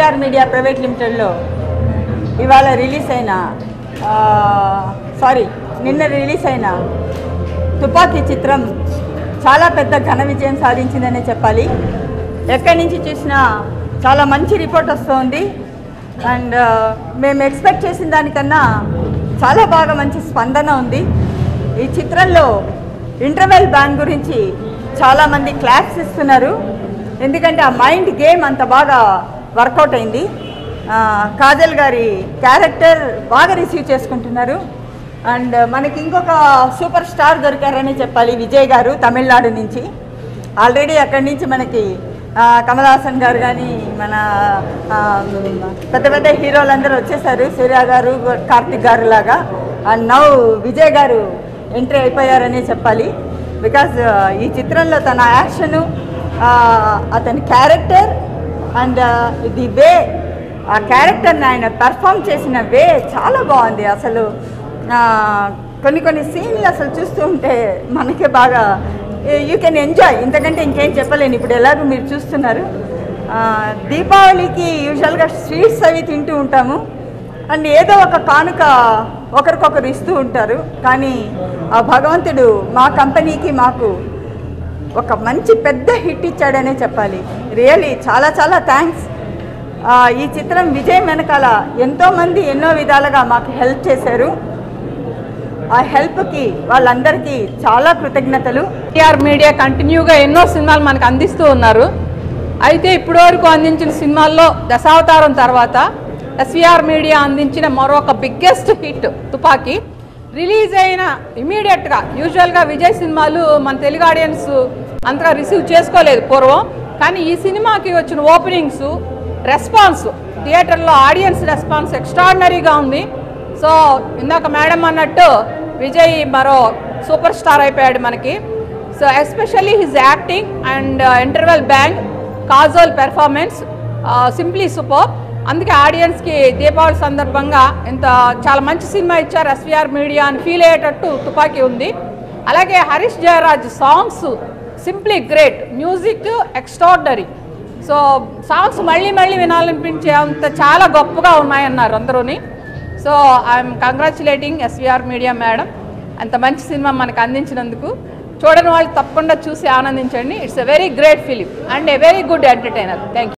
SVR media private లిమిటెడ్లో ఇవాళ release అయిన ఆ, సారీ నిన్న రిలీజ్ అయిన తుపాకీ చిత్రం చాలా పెద్ద ఘన విజయం సాధించిందనే చెప్పాలి ఎక్కడి నుంచి చూసినా చాలా మంచి రిపోర్ట్ వస్తుంది అండ్ మేము ఎక్స్పెక్ట్ చేసిన దానికన్నా చాలా బాగా మంచి స్పందన ఉంది ఈ చిత్రంలో ఇంటర్వెల్ బ్యాంక్ గురించి చాలామంది క్లాప్స్ ఇస్తున్నారు ఎందుకంటే ఆ మైండ్ గేమ్ అంత బాగా వర్కౌట్ అయింది ఆ, కాజల్ గారి క్యారెక్టర్ బాగా రిసీవ్ చేసుకుంటున్నారు అండ్ మనకి ఇంకొక సూపర్ స్టార్ దొరికారని చెప్పాలి విజయ్ గారు తమిళనాడు నుంచి ఆల్రెడీ అక్కడి నుంచి మనకి ఆ, కమల్ హాసన్ గారు కానీ మన ఆ, పెద్ద పెద్ద హీరోలందరూ వచ్చేసారు సూర్య గారు కార్తిక్ గారు లాగా అండ్ నౌ విజయ్ గారు ఎంట్రీ అయిపోయారనే చెప్పాలి బికాజ్ ఈ చిత్రంలో తన యాక్షను అతని క్యారెక్టర్ అండ్ ది వే ఆ క్యారెక్టర్ని ఆయన పెర్ఫామ్ చేసిన వే చాలా బాగుంది అసలు ఆ, కొన్ని కొన్ని సీన్లు అసలు చూస్తూ ఉంటే మనకే బాగా యూ కెన్ ఎంజాయ్ ఇంతకంటే ఇంకేం చెప్పలేను ఇప్పుడు ఎలాగో మీరు చూస్తున్నారు ఆ, దీపావళికి యూజువల్గా స్వీట్స్ అవి తింటూ ఉంటాము అండ్ ఏదో ఒక కానుక ఒకరికొకరు ఇస్తూ ఉంటారు కానీ ఆ భగవంతుడు మా కంపెనీకి మాకు ఒక మంచి పెద్ద హిట్ ఇచ్చాడనే చెప్పాలి రియలీ చాలా చాలా థ్యాంక్స్ ఈ చిత్రం విజయం వెనకాల ఎంతోమంది ఎన్నో విధాలుగా మాకు హెల్ప్ చేశారు ఆ హెల్ప్కి వాళ్ళందరికీ చాలా కృతజ్ఞతలు టీఆర్ మీడియా కంటిన్యూగా ఎన్నో సినిమాలు మనకు అందిస్తూ ఉన్నారు అయితే ఇప్పటి వరకు అందించిన సినిమాల్లో దశావతారం తర్వాత ఎస్వీఆర్ మీడియా అందించిన మరొక బిగ్గెస్ట్ హిట్ తుపాకీ రిలీజ్ అయిన ఇమీడియట్గా యూజువల్గా విజయ్ సినిమాలు మన తెలుగు ఆడియన్స్ అంతగా రిసీవ్ చేసుకోలేదు పూర్వం కానీ ఈ సినిమాకి వచ్చిన ఓపెనింగ్స్ రెస్పాన్స్ థియేటర్లో ఆడియన్స్ రెస్పాన్స్ ఎక్స్ట్రాడినరీగా ఉంది సో ఇందాక మేడం అన్నట్టు విజయ్ మరో సూపర్ స్టార్ అయిపోయాడు మనకి so especially his acting and interval bang Kajol performance simply super అందుకే ఆడియన్స్కి దీపావళి సందర్భంగా ఇంత చాలా మంచి సినిమా ఇచ్చారు ఎస్వీఆర్ మీడియా అని ఫీల్ అయ్యేటట్టు తుపాకీ ఉంది అలాగే Harris Jayaraj songs simply great music extraordinary so songs మళ్ళీ మళ్ళీ వినాలనిపించే అంత చాలా గొప్పగా ఉన్నాయన్నారు అందరూని so I'm congratulating SVR media madam అంత మంచి సినిమా మనకు అందించినందుకు చూడని వాళ్ళు తప్పకుండా చూసి ఆనందించండి it's a very great film and a very good entertainer thank you